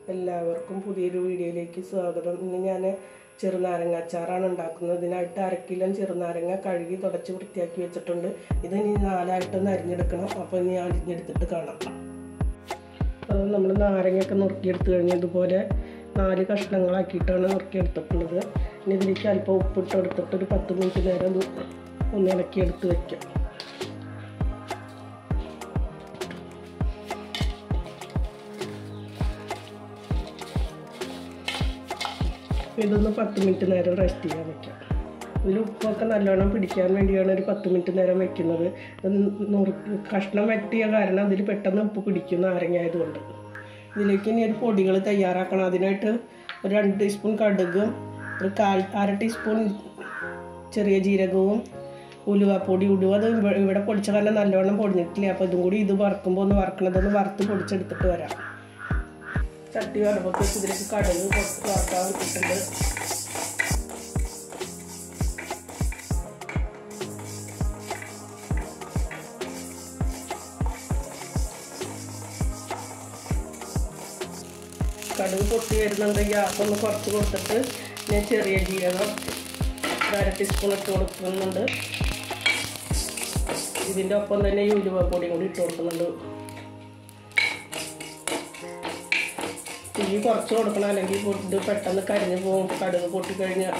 എല്ലാവർക്കും പുതിയൊരു വീഡിയോയിലേക്ക് സ്വാഗതം ഇന്ന് ഞാൻ ചെറുനാരങ്ങ അച്ചാറാണ് ഉണ്ടാക്കുന്നത് ഇതിനായിട്ട് അര കിലോ ചെറുനാരങ്ങ കഴുകി തുടച്ച് വൃത്തിയാക്കി വെച്ചിട്ടുണ്ട് ഇത് ഇനി നാലായിട്ടൊന്ന് അരിഞ്ഞെടുക്കണം അപ്പോൾ ഇനി അരിഞ്ഞെടുത്തിട്ട് കാണാം അത് നമ്മൾ നാരങ്ങയൊക്കെ നുറുക്കിയെടുത്ത് കഴിഞ്ഞ് ഇതുപോലെ നാല് കഷ്ണങ്ങളാക്കിയിട്ടാണ് നുറുക്കിയെടുത്തിട്ടുള്ളത് ഇനി ഇതിലേക്ക് അല്പം ഉപ്പിട്ട് എടുത്തിട്ട് ഒരു പത്ത് മിനിറ്റ് നേരം ഇത് ഒന്ന് ഇളക്കിയെടുത്ത് വയ്ക്കാം ഇതൊന്ന് പത്ത് മിനിറ്റ് നേരം റെസ്റ്റ് ചെയ്യാൻ വെക്കാം ഇതിൽ ഉപ്പൊക്കെ നല്ലോണം പിടിക്കാൻ വേണ്ടിയാണ് ഒരു പത്ത് മിനിറ്റ് നേരം വെക്കുന്നത് ഇത് നുറുക്ക് കഷ്ണം വെട്ടിയ കാരണം അതിൽ പെട്ടെന്ന് ഉപ്പ് പിടിക്കും നാരങ്ങ ആയതുകൊണ്ട് ഇതിലേക്ക് ഇനി ഒരു പൊടികൾ തയ്യാറാക്കണം അതിനായിട്ട് ഒരു രണ്ട് ടീസ്പൂൺ കടുകും ഒരു കാൽ അര ടീസ്പൂൺ ചെറിയ ജീരകവും ഉലുവപ്പൊടി ഉലുവ അത് ഇവ- ഇവിടെ പൊടിച്ച കാരണം നല്ലോണം പൊടിഞ്ഞിട്ടില്ല അപ്പോൾ ഇതും കൂടി ഇത് വറുക്കുമ്പോൾ ഒന്ന് വറക്കണതൊന്ന് വറുത്ത് പൊടിച്ചെടുത്തിട്ട് വരാം ചട്ടി വറപ്പൊക്കെ ഇതിലേക്ക് കടുക് കുറച്ച് വറുക്കാൻ വെച്ചിട്ടുണ്ട് കടുക് പൊട്ടി വരുന്നുണ്ട് ഗ്യാസ് ഒന്ന് കുറച്ച് കൊടുത്തിട്ട് ഞാൻ ചെറിയ ജീരകം ഒരു അര ടീസ്പൂൺ ഇട്ട് കൊടുക്കുന്നുണ്ട് ഇതിൻ്റെ ഒപ്പം തന്നെ ഈ ഉലുവപ്പൊടിയും കൂടി ഇട്ട് കൊടുക്കുന്നുണ്ട് തീ കുറച്ച് കൊടുക്കണം അല്ലെങ്കിൽ ഇത് പെട്ടെന്ന് കരിഞ്ഞു പോകും കടുക് പൊട്ടിക്കഴിഞ്ഞാൽ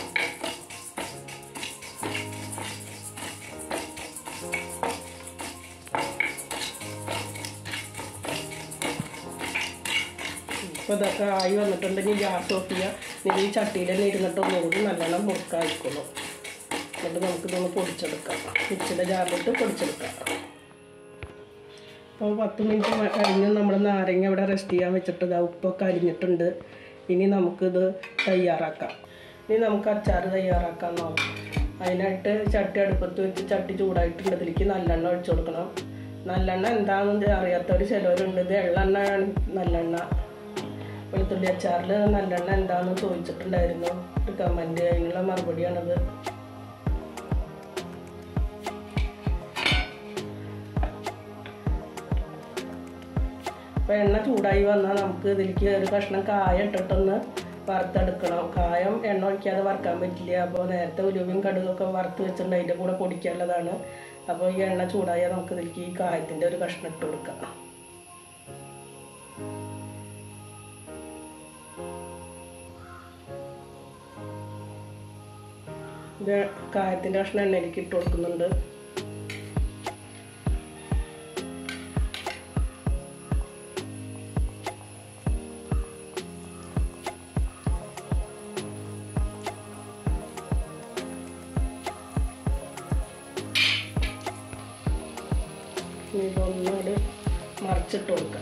ഇപ്പോൾ ഇതൊക്കെ ആയി വന്നിട്ടുണ്ടെങ്കിൽ ഗ്യാസ് ഓഫ് ചെയ്യുക ഇനി ഈ ചട്ടിയിൽ തന്നെ ഇരുന്നിട്ട് ഒന്നുകൂടി നല്ലോണം മുറുക്കായിക്കോളൂ എന്നിട്ട് നമുക്കിതൊന്ന് പൊടിച്ചെടുക്കാം മിക്സിയുടെ ജാറിലിട്ട് പൊടിച്ചെടുക്കാം അപ്പോൾ പത്ത് മിനിറ്റ് കഴിഞ്ഞ് നമ്മൾ നാരങ്ങ ഇവിടെ റെസ്റ്റ് ചെയ്യാൻ വെച്ചിട്ട് ഇതാ ഉപ്പൊക്കെ അരിഞ്ഞിട്ടുണ്ട് ഇനി നമുക്കിത് തയ്യാറാക്കാം ഇനി നമുക്ക് അച്ചാർ തയ്യാറാക്കാൻ നോക്കാം അതിനായിട്ട് ചട്ടി അടുപ്പത്ത് വെച്ച് ചട്ടി ചൂടായിട്ടുണ്ട് ഇതിലേക്ക് നല്ലെണ്ണ ഒഴിച്ചു കൊടുക്കണം നല്ലെണ്ണ എന്താണെന്ന് അറിയാത്തവർ ചിലവരുണ്ട് ഇത് എള്ളെണ്ണയാണ് നല്ലെണ്ണ വെളുത്തുള്ളി അച്ചാറിൽ നല്ലെണ്ണ എന്താണെന്ന് ചോദിച്ചിട്ടുണ്ടായിരുന്നു ഒരു കമൻറ്റ് അതിനുള്ള മറുപടിയാണത് അപ്പോൾ എണ്ണ ചൂടായി വന്നാൽ നമുക്ക് ഇതിലേക്ക് ഒരു കഷ്ണം കായ ഇട്ടിട്ടൊന്ന് വറുത്തെടുക്കണം കായം എണ്ണ ഒഴിക്കാതെ വറുക്കാൻ പറ്റില്ല അപ്പോൾ നേരത്തെ ഉലുവയും കടുകൊക്കെ വറുത്ത് വെച്ചിട്ടുണ്ട് അതിൻ്റെ കൂടെ പൊടിക്കാനുള്ളതാണ് അപ്പോൾ ഈ എണ്ണ ചൂടായാൽ നമുക്ക് ഇതിലേക്ക് ഈ കായത്തിൻ്റെ ഒരു കഷ്ണം ഇട്ട് കൊടുക്കാം ഇത് കായത്തിൻ്റെ കഷ്ണം എണ്ണയിലേക്ക് ഇട്ട് കൊടുക്കുന്നുണ്ട് ഇനി ഇതൊന്നുകൂടി മറിച്ചിട്ട് കൊടുക്കാം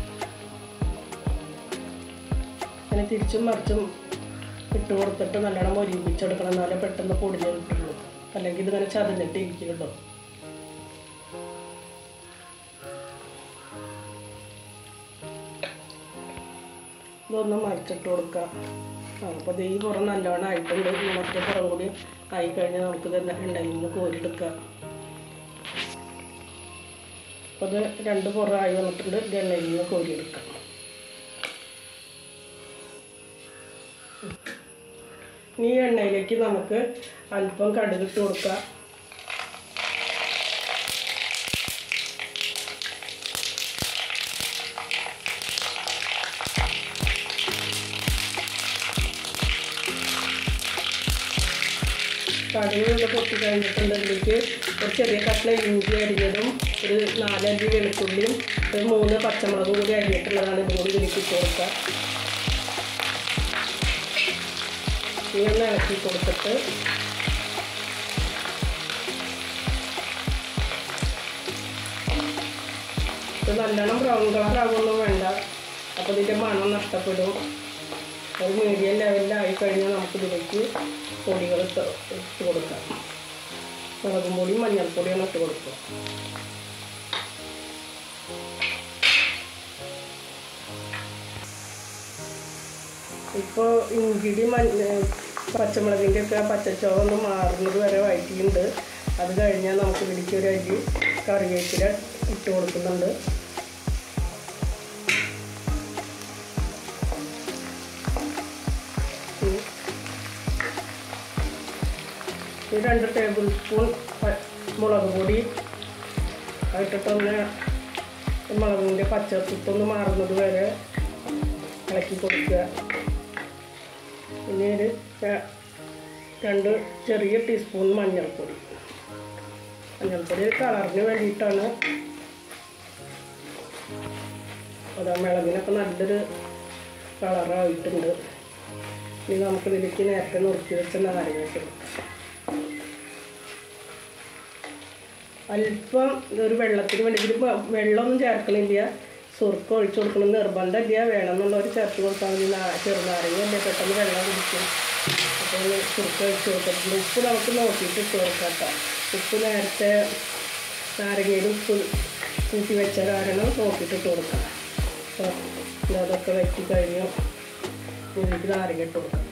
അങ്ങനെ തിരിച്ചും മറിച്ചും ഇട്ട് കൊടുത്തിട്ട് നല്ലോണം മൊരിപ്പിച്ചെടുക്കണം എന്നാലേ പെട്ടെന്ന് പൊടിഞ്ഞ് കിട്ടുള്ളൂ അല്ലെങ്കിൽ ഇതിങ്ങനെ ചതഞ്ഞിട്ട് ഇരിക്കുന്നുണ്ടോ ഇതൊന്ന് മറിച്ചിട്ട് കൊടുക്കാം ആ അപ്പോൾ ഈ പുറം നല്ലോണം ആയിട്ടുണ്ട് ഇനി മറ്റേ പുറം കൂടി ആയി കഴിഞ്ഞാൽ നമുക്കിത് എണ്ണയിൽ നിന്ന് കോരിയെടുക്കാം അപ്പോൾ അത് രണ്ട് പുറമായി വന്നിട്ടുണ്ട് ഇത് എണ്ണയിൽ നിന്ന് കോരിയെടുക്കാം ഈ എണ്ണയിലേക്ക് നമുക്ക് അല്പം കടുകിട്ട് കൊടുക്കാം കടുക് പൊട്ടി കഴിഞ്ഞിട്ടുണ്ട് ഇതിലേക്ക് ഒരു ചെറിയ കഷ്ണം ഇഞ്ചി അരിഞ്ഞതും ഒരു നാലഞ്ച് വെളുത്തുള്ളിയും ഒരു മൂന്ന് പച്ചമുളകും കൂടി അരിഞ്ഞിട്ടുള്ളതാണ് ഇതും കൂടി ഇതിലേക്ക് ഇട്ട് കൊടുക്കുക ഇനി ഒന്ന് ഇളക്കി കൊടുത്തിട്ട് ഇത് നല്ലോണം ബ്രൗൺ കളർ ആകുമൊന്നും വേണ്ട അപ്പോൾ ഇതിൻ്റെ മണം നഷ്ടപ്പെടും ഒരു മീഡിയം ലെവലിലായി കഴിഞ്ഞാൽ നമുക്കിതിലേക്ക് പൊടികൾ ഇട്ട് ഇട്ട് കൊടുക്കാം മുളകും പൊടിയും മഞ്ഞൾപ്പൊടിയാണ് ഇട്ട് കൊടുക്കുക ഇപ്പോൾ ഇഞ്ചിടി മഞ്ഞ പച്ചമുളകിൻ്റെ ഒക്കെ പച്ചച്ചോവ ഒന്ന് മാറുന്നത് വരെ വഴറ്റിയിട്ടുണ്ട് അത് കഴിഞ്ഞാൽ നമുക്ക് ഇതിലേക്ക് ഒരു അരി കറിവേപ്പില ഇട്ട് കൊടുക്കുന്നുണ്ട് ഈ രണ്ട് ടേബിൾ സ്പൂൺ പ- മുളക് പൊടി ഇട്ടിട്ടൊന്ന് മുളകിൻ്റെ പച്ചത്തൊന്ന് മാറുന്നത് വരെ ഇളക്കി കൊടുക്കുക പിന്നെ ഒരു ര- രണ്ട് ചെറിയ ടീസ്പൂൺ മഞ്ഞൾപ്പൊടി മഞ്ഞൾപ്പൊടി കളറിന് വേണ്ടിയിട്ടാണ് അതാ മിളകിനൊക്കെ നല്ലൊരു കളറായിട്ടുണ്ട് ഇനി നമുക്കിതിലേക്ക് നേരത്തെ നുറുക്കി വെച്ച നാരങ്ങ ഇട്ട് കൊടുക്കാം. അല്പം ഇതൊരു വെള്ളത്തിന് വേണ്ടി ഇതിൽ വ- വെള്ളമൊന്നും ചേർക്കണില്ല സുറുക്ക ഒഴിച്ചു കൊടുക്കണം നിർബന്ധമില്ല വേണമെന്നുള്ളവർ ചേർത്ത് കൊടുത്താൽ മതി നാ- ചെറുനാരങ്ങ പെട്ടെന്ന് വെള്ളം കുടിക്കും അപ്പോൾ ഒന്ന് സുറുക്ക ഒഴിച്ച് കൊടുത്തിട്ടുണ്ട് ഉപ്പ് നമുക്ക് നോക്കിയിട്ട് ഇട്ട് കൊടുക്കാം കേട്ടോ ഉപ്പ് നേരത്തെ നാരങ്ങയിൽ ഉപ്പ് കൂട്ടി വെച്ച കാരണം നോക്കിയിട്ട് ഇട്ട് കൊടുക്കാം അപ്പോൾ ഇത് അതൊക്കെ വെറ്റി കഴിഞ്ഞു ഇതിലേക്ക് നാരങ്ങ ഇട്ട് കൊടുക്കാം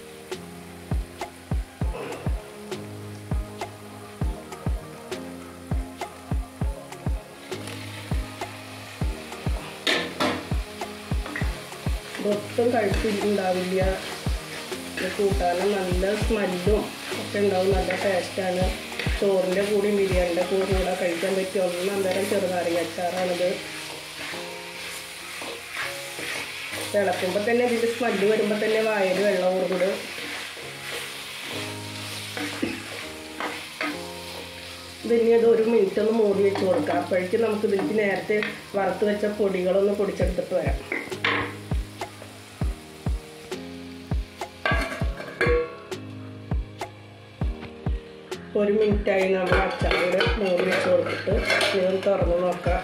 ഇതൊട്ടും കഴിച്ചിട്ടുണ്ടാവില്ല ഇത് കൂട്ടാനും നല്ല സ്മെല്ലും ഒക്കെ ഉണ്ടാവും നല്ല ടേസ്റ്റാണ് ചോറിൻ്റെ കൂടി ബിരിയാണിൻ്റെ കൂടെ കൂടെ കഴിക്കാൻ പറ്റിയ ഒന്നാം തരം ചെറുനാരങ്ങ അച്ചാറാണിത് തിളക്കുമ്പോൾ തന്നെ ഇതിൻ്റെ സ്മെല്ല് വരുമ്പോൾ തന്നെ വായിൽ വെള്ളം ഊറുണ്ട് ഇതിനി അത് ഒരു മിനിറ്റ് ഒന്ന് മൂടി വെച്ച് കൊടുക്കാം അപ്പോഴേക്കും നമുക്ക് ഇതിലേക്ക് നേരത്തെ വറുത്ത് വെച്ച പൊടികളൊന്ന് പൊടിച്ചെടുത്തിട്ട് വരാം ഒരു മിനിറ്റായി നമ്മൾ അച്ചാറിയുടെ മൂടി വെച്ച് കൊടുത്തിട്ട് ഇത് തുറന്ന് നോക്കാം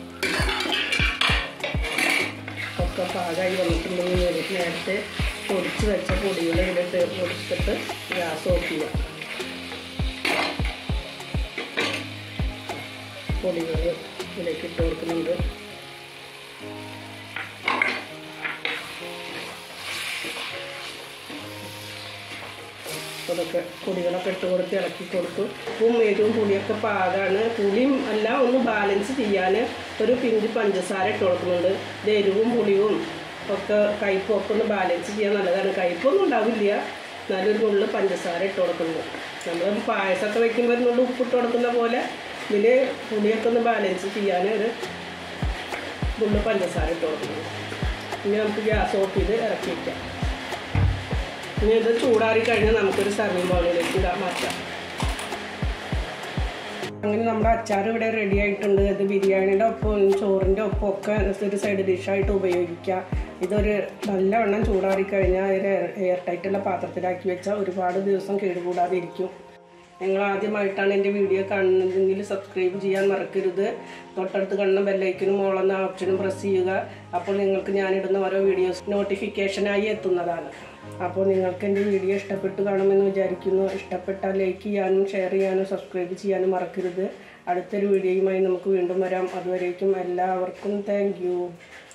ഒക്കെ പാകമായി വന്നിട്ടുണ്ടെങ്കിൽ ഇതിലേക്ക് നേരത്തെ പൊടിച്ച് വെച്ച പൊടികൾ ഇതിലിട്ട് പൊടിച്ചിട്ട് ഗ്യാസ് ഓഫ് ചെയ്യാം പൊടികൾ ഇതിലേക്ക് ഇട്ട് കൊടുക്കുന്നുണ്ട് അതൊക്കെ പൊടികളൊക്കെ ഇട്ട് കൊടുത്ത് ഇളക്കി കൊടുത്തു ഉപ്പും എരിവും പുളിയൊക്കെ പാകാണ് പുളിയും എല്ലാം ഒന്ന് ബാലൻസ് ചെയ്യാൻ ഒരു പിഞ്ച് പഞ്ചസാര ഇട്ട് കൊടുക്കുന്നുണ്ട് ഇത് എരിവും പുളിയും ഒക്കെ കയ്പും ഒക്കെ ഒന്ന് ബാലൻസ് ചെയ്യാൻ നല്ലതാണ് കയ്പൊന്നും ഉണ്ടാവില്ല എന്നാലും ഒരു നുള്ളിൽ പഞ്ചസാര ഇട്ട് കൊടുക്കുന്നുണ്ട് നമ്മൾ പായസമൊക്കെ വെക്കുമ്പോൾ ഒരു നുള്ളി ഉപ്പിട്ട് കൊടുക്കുന്ന പോലെ ഇതിൽ പുളിയൊക്കെ ഒന്ന് ബാലൻസ് ചെയ്യാൻ ഒരു നുള്ളി പഞ്ചസാര ഇട്ട് കൊടുക്കുന്നുണ്ട് ഇനി നമുക്ക് ഗ്യാസ് ഓഫ് ചെയ്ത് ഇറക്കി വയ്ക്കാം ഇനി ഇത് ചൂടാറി കഴിഞ്ഞാൽ നമുക്കൊരു സർവിങ് ബൗളിലേക്ക് ഇടാൻ മാറ്റാം അങ്ങനെ നമ്മുടെ അച്ചാർ ഇവിടെ റെഡി ആയിട്ടുണ്ട് ഇത് ബിരിയാണിയുടെ ഒപ്പം ചോറിൻ്റെ ഒപ്പം ഒക്കെ ഒരു സൈഡ് ഡിഷായിട്ട് ഉപയോഗിക്കാം ഇതൊരു നല്ലവണ്ണം ചൂടാറി കഴിഞ്ഞാൽ ഒരു എയർ ടൈറ്റുള്ള പാത്രത്തിലാക്കി വെച്ചാൽ ഒരുപാട് ദിവസം കേടുകൂടാതെ ഇരിക്കും നിങ്ങൾ ആദ്യമായിട്ടാണ് എൻ്റെ വീഡിയോ കാണുന്നതെങ്കിൽ സബ്സ്ക്രൈബ് ചെയ്യാൻ മറക്കരുത് തൊട്ടടുത്ത് കാണുന്ന ബെല്ലൈക്കനും മോളെന്ന ഓപ്ഷനും പ്രസ് ചെയ്യുക അപ്പോൾ നിങ്ങൾക്ക് ഞാനിടുന്ന ഓരോ വീഡിയോസ് നോട്ടിഫിക്കേഷനായി എത്തുന്നതാണ് അപ്പോൾ നിങ്ങൾക്ക് എൻ്റെ വീഡിയോ ഇഷ്ടപ്പെട്ടു കാണുമെന്ന് വിചാരിക്കുന്നു ഇഷ്ടപ്പെട്ടാൽ ലൈക്ക് ചെയ്യാനും ഷെയർ ചെയ്യാനും സബ്സ്ക്രൈബ് ചെയ്യാനും മറക്കരുത് അടുത്തൊരു വീഡിയോയുമായി നമുക്ക് വീണ്ടും വരാം അതുവരേക്കും എല്ലാവർക്കും താങ്ക്